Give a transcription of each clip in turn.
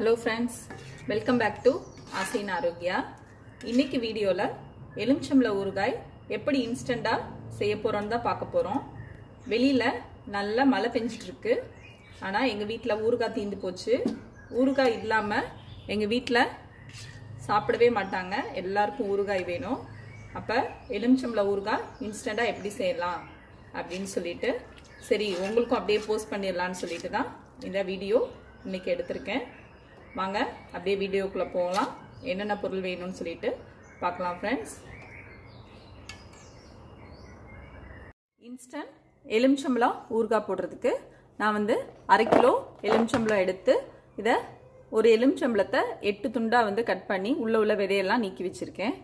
hello friends welcome back to ஆசைன் ஆரோக்கியா இன்னைக்கு வீடியோவில் எலுமிச்சம்பள ஊறுகாய் எப்படி இன்ஸ்டண்ட்டாக செய்ய போகிறோன்னு தான் பார்க்க போகிறோம் வெளியில் நல்லா மழை பெஞ்சிட்டு இருக்கு ஆனால் எங்கள் வீட்டில் ஊறுகாய் தீந்து போச்சு ஊறுகாய் இல்லாமல் எங்கள் வீட்டில் சாப்பிடவே மாட்டாங்க எல்லாருக்கும் ஊறுகாய் வேணும் அப்போ எலுமிச்சம்பள ஊறுகாய் இன்ஸ்டண்ட்டாக எப்படி செய்யலாம் அப்படின்னு சொல்லிட்டு சரி உங்களுக்கும் அப்படியே போஸ்ட் பண்ணிடலான்னு சொல்லிட்டு தான் இந்த வீடியோ இன்னைக்கு எடுத்திருக்கேன் வாங்க அப்படியே வீடியோக்குள்ளே போகலாம் என்னென்ன பொருள் வேணும்னு சொல்லிட்டு பார்க்கலாம் ஃப்ரெண்ட்ஸ் இன்ஸ்டன்ட் எலுமிச்சம்பழம் ஊறுகாய் போடுறதுக்கு நான் வந்து அரை கிலோ எலுமிச்சம்பழம் எடுத்து இதை ஒரு எலுமிச்சம்பழத்தை எட்டு துண்டாக வந்து கட் பண்ணி உள்ள உள்ள விதையெல்லாம் நீக்கி வச்சுருக்கேன்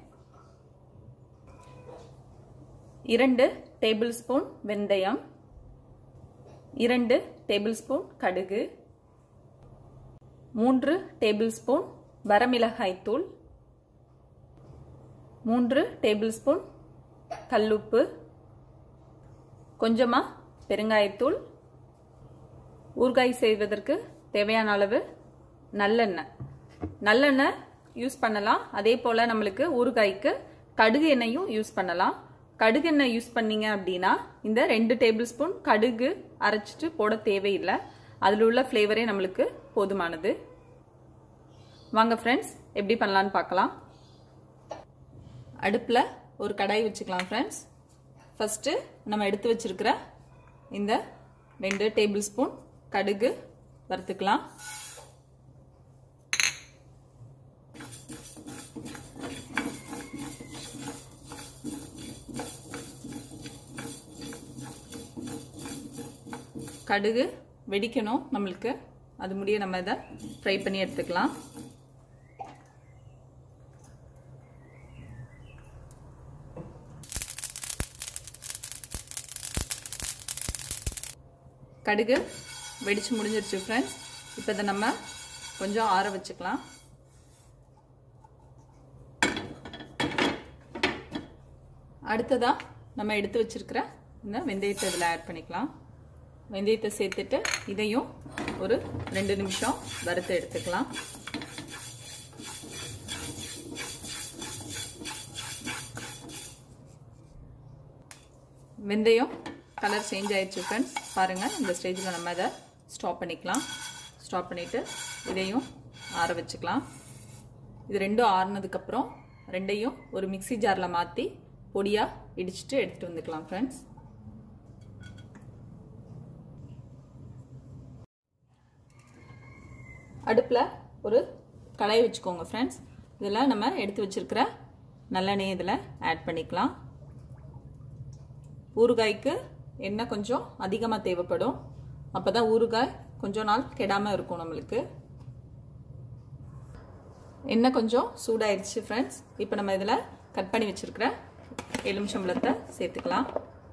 இரண்டு டேபிள் ஸ்பூன் வெந்தயம் இரண்டு டேபிள் ஸ்பூன் கடுகு மூன்று டேபிள் ஸ்பூன் வரமிளகாய் தூள் மூன்று டேபிள் ஸ்பூன் கல்லுப்பு கொஞ்சமாக பெருங்காயத்தூள் ஊறுகாய் செய்வதற்கு தேவையான அளவு நல்லெண்ணெய் நல்லெண்ணெய் யூஸ் பண்ணலாம் அதே போல் நம்மளுக்கு ஊறுகாய்க்கு கடுகு எண்ணெயும் யூஸ் பண்ணலாம் கடுகு எண்ணெய் யூஸ் பண்ணீங்க அப்படின்னா இந்த ரெண்டு டேபிள் ஸ்பூன் கடுகு அரைச்சிட்டு போட தேவையில்லை அதில் உள்ள ஃப்ளேவரே நம்மளுக்கு போதுமானது வாங்க ஃப்ரெண்ட்ஸ் எப்படி பண்ணலான்னு பார்க்கலாம் அடுப்பில் ஒரு கடாய் வச்சுக்கலாம் ஃப்ரெண்ட்ஸ் ஃபஸ்ட்டு நம்ம எடுத்து வச்சிருக்கிற இந்த ரெண்டு டேபிள் ஸ்பூன் கடுகு வறுத்துக்கலாம் கடுகு வெடிக்கணும் நம்மளுக்கு அது முடிய நம்ம இதை ஃப்ரை பண்ணி எடுத்துக்கலாம் கடுகு வெடிச்சு முடிஞ்சிருச்சு ஃப்ரெண்ட்ஸ் இப்போ இதை நம்ம கொஞ்சம் ஆற வச்சுக்கலாம் அடுத்ததாக நம்ம எடுத்து வச்சிருக்கிற இந்த வெந்தயத்தை இதில் ஆட் பண்ணிக்கலாம் வெந்தயத்தை சேர்த்துட்டு இதையும் ஒரு ரெண்டு நிமிஷம் வறுத்து எடுத்துக்கலாம் வெந்தயம் கலர் சேஞ்ச் ஆயிடுச்சு ஃப்ரெண்ட்ஸ் பாருங்கள் இந்த ஸ்டேஜில் நம்ம அதை ஸ்டாப் பண்ணிக்கலாம் ஸ்டாப் பண்ணிவிட்டு இதையும் ஆற வச்சுக்கலாம் இது ரெண்டும் ஆறுனதுக்கப்புறம் ரெண்டையும் ஒரு மிக்சி ஜாரில் மாற்றி பொடியாக இடிச்சிட்டு எடுத்துகிட்டு வந்துக்கலாம் ஃப்ரெண்ட்ஸ் அடுப்பில் ஒரு கடாய் வச்சுக்கோங்க ஃப்ரெண்ட்ஸ் இதில் நம்ம எடுத்து வச்சுருக்கிற நல்லெண்ணெய் இதில் ஆட் பண்ணிக்கலாம் ஊறுகாய்க்கு எண்ணெய் கொஞ்சம் அதிகமாக தேவைப்படும் அப்போ தான் ஊறுகாய் கொஞ்சம் நாள் கெடாமல் இருக்கும் நம்மளுக்கு எண்ணெய் கொஞ்சம் சூடாயிருச்சு ஃப்ரெண்ட்ஸ் இப்போ நம்ம இதில் கட் பண்ணி வச்சுருக்கிற எலுமிச்சம்பழத்தை சேர்த்துக்கலாம்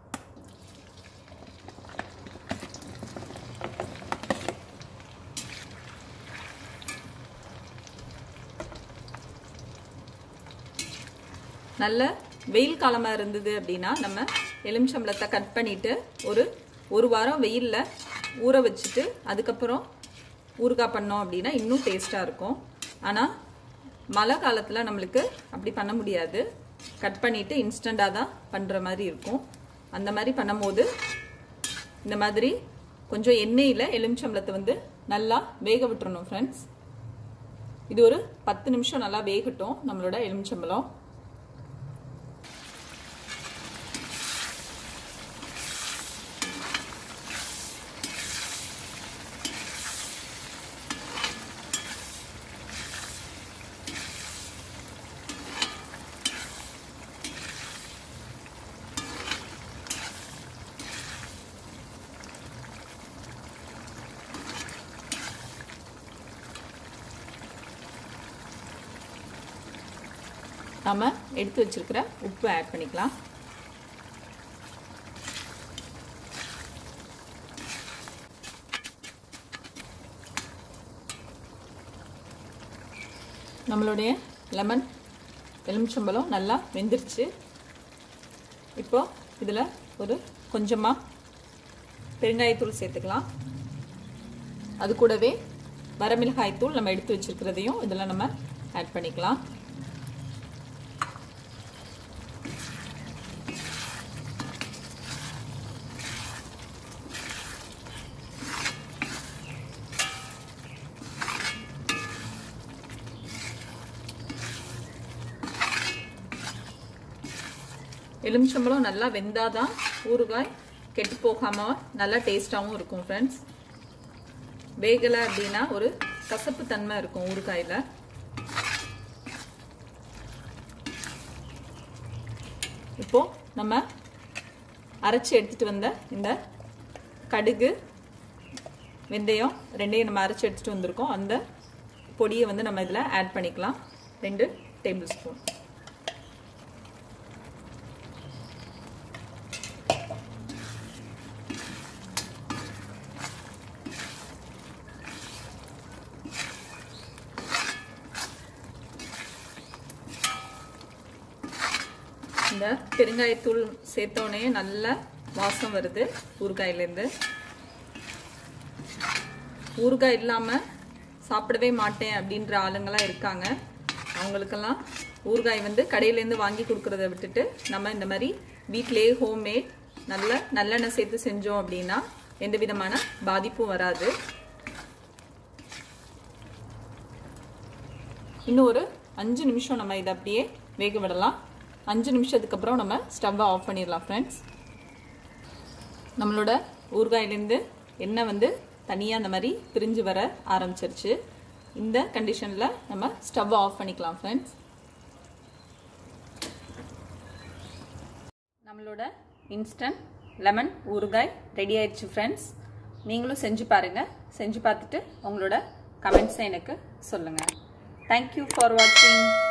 நல்ல வெயில் காலமாக இருந்தது அப்படின்னா நம்ம எலுமிச்சம்பழத்தை கட் பண்ணிவிட்டு ஒரு ஒரு வாரம் வெயிலில் ஊற வச்சுட்டு அதுக்கப்புறம் ஊறுகாய் பண்ணோம் அப்படின்னா இன்னும் டேஸ்ட்டாக இருக்கும் ஆனால் மழை காலத்தில் நம்மளுக்கு அப்படி பண்ண முடியாது கட் பண்ணிவிட்டு இன்ஸ்டண்ட்டாக தான் பண்ணுற மாதிரி இருக்கும் அந்த மாதிரி பண்ணும்போது இந்த மாதிரி கொஞ்சம் எண்ணெயில் எலுமிச்சம்பழத்தை வந்து நல்லா வேக விட்டுறணும் ஃப்ரெண்ட்ஸ் இது ஒரு பத்து நிமிஷம் நல்லா வேகட்டும் நம்மளோட எலுமிச்சம்பழம் நம்ம எடுத்து வச்சிருக்கிற உப்பு ஆட் பண்ணிக்கலாம் நம்மளுடைய லெமன் எலுமிச்சம்பழம் நல்லா வெந்துருச்சு இப்போ இதில் ஒரு கொஞ்சமாக பெருங்காயத்தூள் சேர்த்துக்கலாம் அது கூடவே வரமிளகாய் தூள் நம்ம எடுத்து வச்சிருக்கிறதையும் இதில் நம்ம ஆட் பண்ணிக்கலாம் எலுமிச்சம்பழம் நல்லா வெந்தாதான் ஊறுகாய் கெட்டு போகாமல் நல்லா டேஸ்ட்டாகவும் இருக்கும் ஃப்ரெண்ட்ஸ் வேகலை அப்படின்னா ஒரு கசப்பு தன்மை இருக்கும் ஊறுகாயில் இப்போ நம்ம அரைச்சி எடுத்துட்டு வந்த இந்த கடுகு வெந்தயம் ரெண்டையும் நம்ம அரைச்சி எடுத்துட்டு வந்திருக்கோம் அந்த பொடியை வந்து நம்ம இதில் ஆட் பண்ணிக்கலாம் ரெண்டு டேபிள் ஸ்பூன் இந்த பெருங்காயத்தூள் சேர்த்தோடனே நல்ல வாசம் வருது ஊறுகாயிலேருந்து ஊறுகாய் இல்லாமல் சாப்பிடவே மாட்டேன் அப்படின்ற ஆளுங்களாம் இருக்காங்க அவங்களுக்கெல்லாம் ஊறுகாய் வந்து கடையிலேருந்து வாங்கி கொடுக்குறத விட்டுட்டு நம்ம இந்த மாதிரி வீட்டிலேயே ஹோம்மேட் நல்ல நல்லெண்ணெய் சேர்த்து செஞ்சோம் அப்படின்னா எந்த விதமான பாதிப்பும் வராது இன்னும் ஒரு அஞ்சு நிமிஷம் நம்ம இதை அப்படியே வேக விடலாம் அஞ்சு நிமிஷத்துக்கு அப்புறம் நம்ம ஸ்டவ்வை ஆஃப் பண்ணிடலாம் ஃப்ரெண்ட்ஸ் நம்மளோட ஊறுகாயிலேருந்து எண்ணெய் வந்து தனியாக அந்த மாதிரி பிரிஞ்சு வர ஆரம்பிச்சிருச்சு இந்த கண்டிஷனில் நம்ம ஸ்டவ்வை ஆஃப் பண்ணிக்கலாம் ஃப்ரெண்ட்ஸ் நம்மளோட இன்ஸ்டன்ட் லெமன் ஊறுகாய் ரெடி ஆயிடுச்சு ஃப்ரெண்ட்ஸ் நீங்களும் செஞ்சு பாருங்கள் செஞ்சு பார்த்துட்டு உங்களோட கமெண்ட்ஸை எனக்கு சொல்லுங்கள் தேங்க்யூ ஃபார் வாட்சிங்